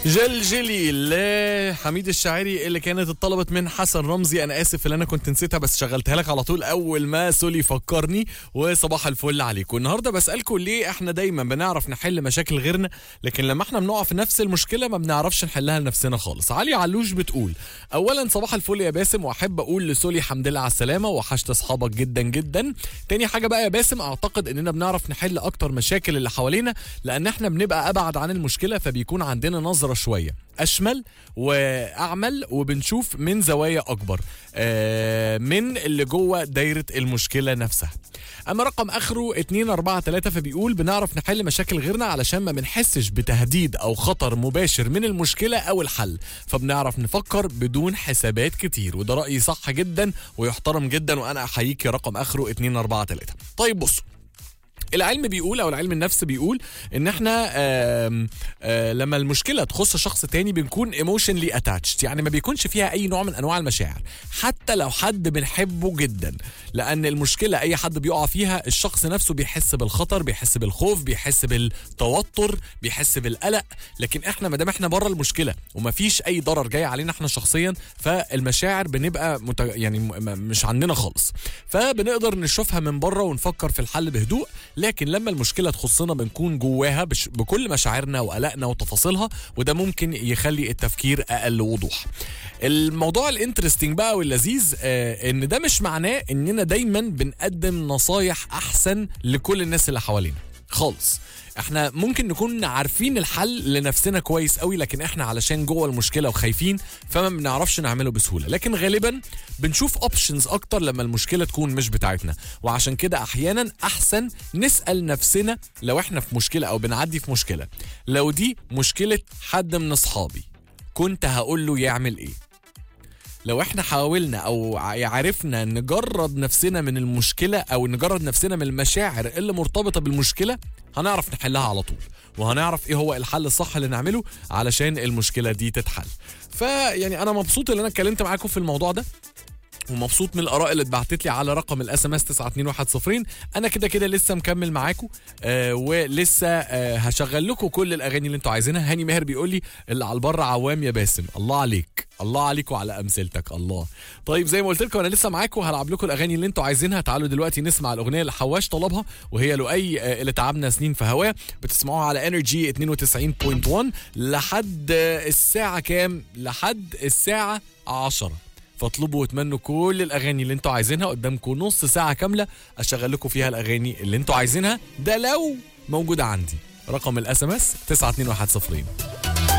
جلجلي لحميد الشاعري اللي كانت اتطلبت من حسن رمزي انا اسف اللي انا كنت نسيتها بس شغلتها لك على طول اول ما سولي فكرني وصباح الفل عليكم النهارده بسالكم ليه احنا دايما بنعرف نحل مشاكل غيرنا لكن لما احنا بنقع في نفس المشكله ما بنعرفش نحلها لنفسنا خالص علي علوش بتقول اولا صباح الفل يا باسم واحب اقول لسولي حمد لله على السلامه وحشت اصحابك جدا جدا تاني حاجه بقى يا باسم اعتقد اننا بنعرف نحل اكتر مشاكل اللي حوالينا لان احنا بنبقى ابعد عن المشكله فبيكون عندنا نظره شويه اشمل واعمل وبنشوف من زوايا اكبر آه، من اللي جوه دايره المشكله نفسها اما رقم اخره 243 فبيقول بنعرف نحل مشاكل غيرنا علشان ما بنحسش بتهديد او خطر مباشر من المشكله او الحل فبنعرف نفكر بدون حسابات كتير وده رايي صح جدا ويحترم جدا وانا احييك يا رقم اخره 243 طيب بصوا العلم بيقول او العلم النفس بيقول ان احنا آم آه لما المشكله تخص شخص تاني بنكون ايموشنلي اتاتشد يعني ما بيكونش فيها اي نوع من انواع المشاعر حتى لو حد بنحبه جدا لان المشكله اي حد بيقع فيها الشخص نفسه بيحس بالخطر بيحس بالخوف بيحس بالتوتر بيحس بالقلق لكن احنا ما دام احنا بره المشكله ومفيش اي ضرر جاي علينا احنا شخصيا فالمشاعر بنبقى مت... يعني م... م- مش عندنا خالص فبنقدر نشوفها من بره ونفكر في الحل بهدوء لكن لما المشكله تخصنا بنكون جواها بش... بكل مشاعرنا وقلقنا وتفاصيلها وده ممكن يخلي التفكير اقل وضوح الموضوع الانترستنج بقى واللذيذ آه ان ده مش معناه اننا دايما بنقدم نصايح احسن لكل الناس اللي حوالينا خالص احنا ممكن نكون عارفين الحل لنفسنا كويس قوي لكن احنا علشان جوه المشكله وخايفين فما بنعرفش نعمله بسهوله لكن غالبا بنشوف اوبشنز اكتر لما المشكله تكون مش بتاعتنا وعشان كده احيانا احسن نسال نفسنا لو احنا في مشكله او بنعدي في مشكله لو دي مشكله حد من اصحابي كنت هقول له يعمل ايه لو احنا حاولنا او ع- عرفنا نجرد نفسنا من المشكله او نجرد نفسنا من المشاعر اللي مرتبطه بالمشكله هنعرف نحلها على طول وهنعرف ايه هو الحل الصح اللي نعمله علشان المشكله دي تتحل فيعني انا مبسوط ان انا اتكلمت معاكم في الموضوع ده ومبسوط من الاراء اللي اتبعتت لي على رقم الاس ام اس 92110 انا كده كده لسه مكمل معاكم آه ولسه آه هشغل لكم كل الاغاني اللي انتوا عايزينها هاني ماهر بيقول لي اللي على البر عوام يا باسم الله عليك الله عليك وعلى امثلتك الله طيب زي ما قلت لكم انا لسه معاكم هلعب لكم الاغاني اللي انتوا عايزينها تعالوا دلوقتي نسمع الاغنيه اللي حواش طلبها وهي لؤي آه، اللي تعبنا سنين في هواه بتسمعوها على انرجي 92.1 لحد آه، الساعه كام لحد الساعه 10 فاطلبوا واتمنوا كل الاغاني اللي انتوا عايزينها قدامكم نص ساعه كامله اشغل لكم فيها الاغاني اللي انتوا عايزينها ده لو موجوده عندي رقم الاس ام اس 92110